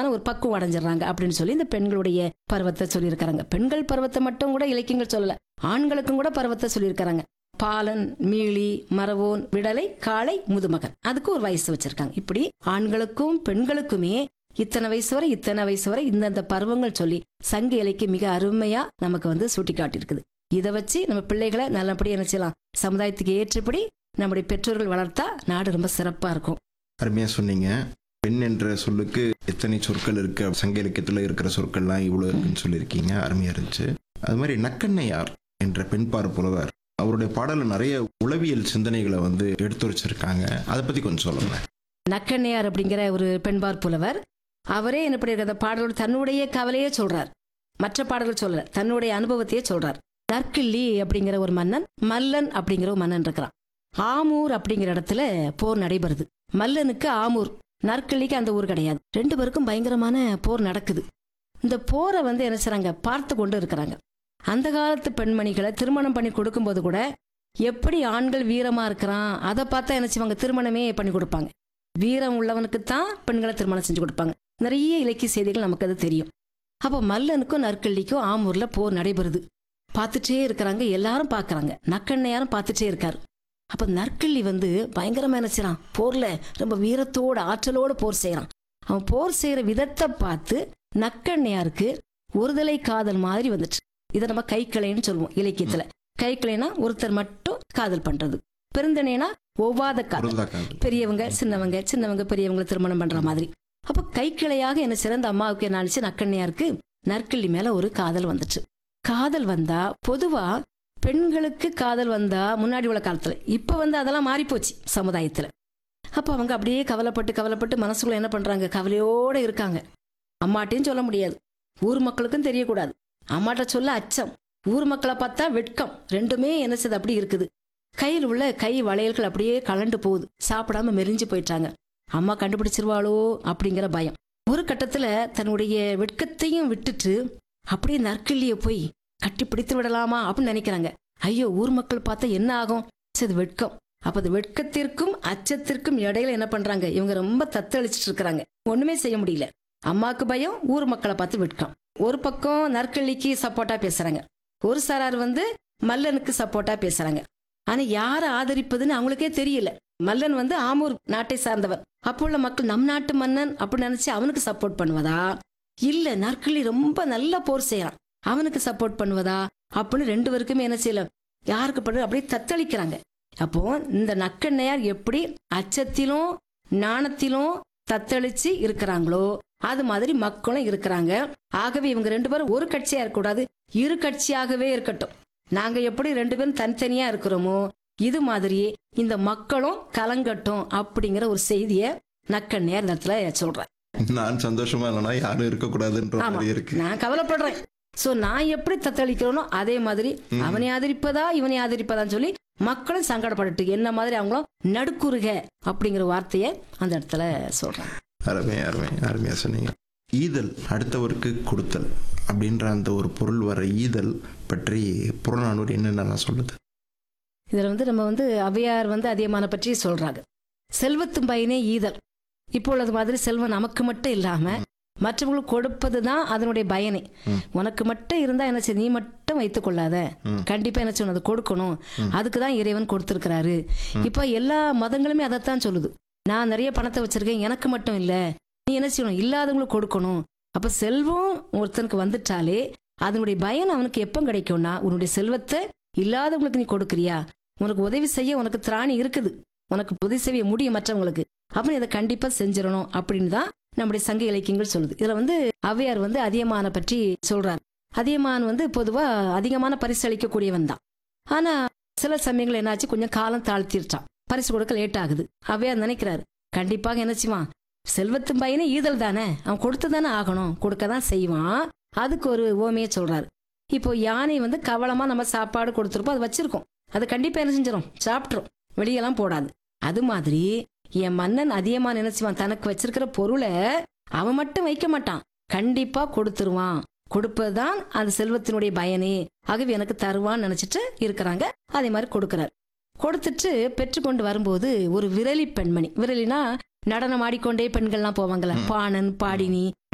விதமான ஒரு பக்குவம் அடைஞ்சிடுறாங்க அப்படின்னு சொல்லி இந்த பெண்களுடைய பருவத்தை சொல்லியிருக்காங்க பெண்கள் பருவத்தை மட்டும் கூட இலக்கியங்கள் சொல்லல ஆண்களுக்கும் கூட பருவத்தை சொல்லியிருக்காங்க பாலன் மீளி மரவோன் விடலை காளை முதுமகன் அதுக்கு ஒரு வயசு வச்சிருக்காங்க இப்படி ஆண்களுக்கும் பெண்களுக்குமே இத்தனை வயசு வரை இத்தனை வயசு வரை இந்தந்த பருவங்கள் சொல்லி சங்க இலக்கியம் மிக அருமையா நமக்கு வந்து சுட்டி காட்டியிருக்குது இதை வச்சு நம்ம பிள்ளைகளை நல்லபடியா என்ன செய்யலாம் சமுதாயத்துக்கு ஏற்றபடி நம்முடைய பெற்றோர்கள் வளர்த்தா நாடு ரொம்ப சிறப்பா இருக்கும் அருமையா சொன்னீங்க பெண் என்ற சொல்லுக்கு எத்தனை சொற்கள் இருக்கு சங்க இலக்கியத்துல இருக்கிற சொற்கள்லாம் இவ்வளவு இருக்குன்னு சொல்லியிருக்கீங்க அருமையா இருந்துச்சு அது மாதிரி நக்கண்ணையார் என்ற பெண்பார் புலவர் அவருடைய பாடல நிறைய உளவியல் சிந்தனைகளை வந்து எடுத்து வச்சிருக்காங்க அதை பத்தி கொஞ்சம் சொல்லுங்க நக்கண்ணையார் அப்படிங்கிற ஒரு பெண்பார் புலவர் அவரே என்ன பண்ணியிருக்க அந்த பாடலோட தன்னுடைய கவலையே சொல்றார் மற்ற பாடல்கள் சொல்லல தன்னுடைய அனுபவத்தையே சொல்றார் நற்கிள்ளி அப்படிங்கிற ஒரு மன்னன் மல்லன் அப்படிங்கிற ஒரு மன்னன் இருக்கிறான் ஆமூர் அப்படிங்கிற இடத்துல போர் நடைபெறுது மல்லனுக்கு ஆமூர் நற்கிள்ளிக்கு அந்த ஊர் கிடையாது ரெண்டு பேருக்கும் பயங்கரமான போர் நடக்குது இந்த போரை வந்து என்ன செய்றாங்க பார்த்து கொண்டு இருக்கிறாங்க அந்த காலத்து பெண்மணிகளை திருமணம் பண்ணி கொடுக்கும்போது கூட எப்படி ஆண்கள் வீரமா இருக்கிறான் அதை பார்த்தா என்ன செய்வாங்க திருமணமே பண்ணி கொடுப்பாங்க வீரம் உள்ளவனுக்கு தான் பெண்களை திருமணம் செஞ்சு கொடுப்பாங்க நிறைய இலக்கிய செய்திகள் நமக்கு அது தெரியும் அப்போ மல்லனுக்கும் நற்கள்ளிக்கும் ஆமூர்ல போர் நடைபெறுது பார்த்துட்டே இருக்கிறாங்க எல்லாரும் பார்க்கறாங்க நக்கண்ணையாரும் பார்த்துட்டே இருக்காரு அப்ப நற்கள்ளி வந்து பயங்கரமா என்ன செய்றான் போர்ல ரொம்ப வீரத்தோட ஆற்றலோட போர் செய்யறான் அவன் போர் செய்யற விதத்தை பார்த்து நக்கண்ணையாருக்கு ஒருதலை காதல் மாதிரி வந்துச்சு இதை நம்ம கைக்கிளைன்னு சொல்லுவோம் இலக்கியத்துல கைக்கிளைனா ஒருத்தர் மட்டும் காதல் பண்றது பெருந்தனைனா ஒவ்வாத காதல் பொருந்தா காதல். பெரியவங்க சின்னவங்க சின்னவங்க பெரியவங்களை திருமணம் பண்ற மாதிரி அப்ப கைக்கிளையாக என்ன சிறந்த அம்மாவுக்கு என்ன ஆனிச்சு நக்கண்ணியாருக்கு நற்கிள்ளி மேல ஒரு காதல் வந்துச்சு காதல் வந்தா பொதுவா பெண்களுக்கு காதல் வந்தா முன்னாடி உள்ள காலத்துல இப்ப வந்து அதெல்லாம் மாறி போச்சு சமுதாயத்துல அப்ப அவங்க அப்படியே கவலைப்பட்டு கவலைப்பட்டு மனசுக்குள்ள என்ன பண்றாங்க கவலையோட இருக்காங்க அம்மாட்டையும் சொல்ல முடியாது ஊர் மக்களுக்கும் தெரியக்கூடாது அம்மாட்ட சொல்ல அச்சம் ஊர் மக்களை பார்த்தா வெட்கம் ரெண்டுமே என்ன செய்யுது அப்படி இருக்குது கையில் உள்ள கை வளையல்கள் அப்படியே கலண்டு போகுது சாப்பிடாம மெலிஞ்சு போயிட்டாங்க அம்மா கண்டுபிடிச்சிருவாளோ அப்படிங்கிற பயம் ஒரு கட்டத்துல தன்னுடைய வெட்கத்தையும் விட்டுட்டு அப்படியே நற்கிள்ளிய போய் கட்டி பிடித்து விடலாமா அப்படின்னு நினைக்கிறாங்க ஐயோ ஊர் மக்கள் பார்த்தா என்ன ஆகும் சரி, இது வெட்கம் அப்ப அது வெட்கத்திற்கும் அச்சத்திற்கும் இடையில என்ன பண்றாங்க இவங்க ரொம்ப தத்தளிச்சிட்டு இருக்கிறாங்க ஒண்ணுமே செய்ய முடியல அம்மாக்கு பயம் ஊர் மக்களை பார்த்து வெட்கம் ஒரு பக்கம் நற்கள்ளிக்கு சப்போர்ட்டா பேசுறாங்க ஒரு சாரார் வந்து மல்லனுக்கு சப்போர்ட்டா பேசுறாங்க ஆனா யாரை ஆதரிப்பதுன்னு அவங்களுக்கே தெரியல மல்லன் வந்து ஆமூர் நாட்டை சார்ந்தவர் அப்போ உள்ள மக்கள் நம் நாட்டு மன்னன் அப்படின்னு நினைச்சு அவனுக்கு சப்போர்ட் பண்ணுவதா இல்ல நற்கிள்ளி ரொம்ப நல்ல போர் செய்யறான் அவனுக்கு சப்போர்ட் பண்ணுவதா அப்படின்னு ரெண்டு பேருக்குமே என்ன செய்யல யாருக்கு படுறது அப்படியே தத்தளிக்கிறாங்க அப்போ இந்த நக்கண்ணையார் எப்படி அச்சத்திலும் நாணத்திலும் தத்தளிச்சு இருக்கிறாங்களோ அது மாதிரி மக்களும் இருக்கிறாங்க ஆகவே இவங்க ரெண்டு பேரும் ஒரு கட்சியா இருக்கக்கூடாது இரு கட்சியாகவே இருக்கட்டும் நாங்க எப்படி ரெண்டு பேரும் தனித்தனியா இருக்கிறோமோ இது மாதிரியே இந்த மக்களும் கலங்கட்டும் அப்படிங்கிற ஒரு செய்திய நக்கண்ணையார் இந்த இடத்துல சொல்றேன் நான் சந்தோஷமா இல்லைன்னா யாரும் இருக்கக்கூடாதுன்ற ஆமா மாதிரி இருக்கு நான் கவலைப்படுறேன் சோ நான் எப்படி தத்தளிக்கிறேனோ அதே மாதிரி அவனை ஆதரிப்பதா இவனை ஆதரிப்பதான்னு சொல்லி மக்களும் சங்கடப்பட்டுட்டு என்ன மாதிரி அவங்களும் நடுக்குறுக அப்படிங்கிற வார்த்தையை அந்த இடத்துல சொல்றேன் அருமை அருமை அருமையா சொன்னீங்க ஈதல் அடுத்தவருக்கு கொடுத்தல் அப்படின்ற அந்த ஒரு பொருள் வர ஈதல் பற்றி புறநானூறு என்னென்னலாம் சொல்லுது இதுல வந்து நம்ம வந்து அவையார் வந்து அதிகமான பற்றி சொல்றாங்க செல்வத்தும் பயனே ஈதல் இப்போ உள்ளது மாதிரி செல்வம் நமக்கு மட்டும் இல்லாம மற்றவங்களுக்கு கொடுப்பது தான் அதனுடைய பயனே ம். உனக்கு மட்டும் இருந்தா என்ன செய்ய நீ மட்டும் வைத்துக் கொள்ளாத ம். கண்டிப்பா என்ன செய்யணும் அது கொடுக்கணும் அதுக்கு தான் இறைவன் கொடுத்திருக்கிறாரு இப்போ எல்லா மதங்களுமே அதைத்தான் சொல்லுது நான் நிறைய பணத்தை வச்சிருக்கேன் எனக்கு மட்டும் இல்ல நீ என்ன செய்யணும் இல்லாதவங்களுக்கு கொடுக்கணும் அப்ப செல்வம் ஒருத்தனுக்கு வந்துட்டாலே அதனுடைய பயன் அவனுக்கு எப்போ கிடைக்கும்னா உன்னுடைய செல்வத்தை இல்லாதவங்களுக்கு நீ கொடுக்குறியா உனக்கு உதவி செய்ய உனக்கு திராணி இருக்குது உனக்கு உதவி செய்ய முடியும் மற்றவங்களுக்கு அப்ப நீ அதை கண்டிப்பா செஞ்சிடணும் அப்படின்னு தான் நம்முடைய சங்க இலக்கியங்கள் சொல்லுது இதுல வந்து ஔவையார் வந்து அதியமான பற்றி சொல்றார் அதியமான் வந்து பொதுவா அதிகமான பரிசு அளிக்கக்கூடியவன் தான் ஆனா சில சமயங்கள் என்னாச்சு கொஞ்சம் காலம் தாழ்த்திருச்சான் பரிசு கொடுக்க லேட் ஆகுது ஔவையார் நினைக்கிறாரு கண்டிப்பாக என்ன செய்வான் செல்வத்தின் பையனே ஈதல் தானே அவன் கொடுத்து தானே ஆகணும் கொடுக்க தான் செய்வான் அதுக்கு ஒரு ஓமையை சொல்றாரு இப்போ யானை வந்து கவலமா நம்ம சாப்பாடு கொடுத்துருப்போம் அது வச்சிருக்கோம் அது கண்டிப்பா என்ன செஞ்சிடும் சாப்பிட்ரும் வெளியெல்லாம் போடாது அது மாதிரி என் மன்னன் அதிகமா நினைச்சுவான் தனக்கு வச்சிருக்கிற பொருளை அவன் மட்டும் வைக்க மாட்டான் கண்டிப்பா கொடுத்துருவான் கொடுப்பதுதான் அந்த செல்வத்தினுடைய பயனே ஆகவே எனக்கு தருவான்னு நினைச்சிட்டு இருக்கிறாங்க அதே மாதிரி கொடுக்கறாரு கொடுத்துட்டு பெற்றுக்கொண்டு வரும்போது ஒரு விரலி பெண்மணி விரலினா நடனம் ஆடிக்கொண்டே பெண்கள்லாம் போவாங்கல்ல பாணன் பாடினி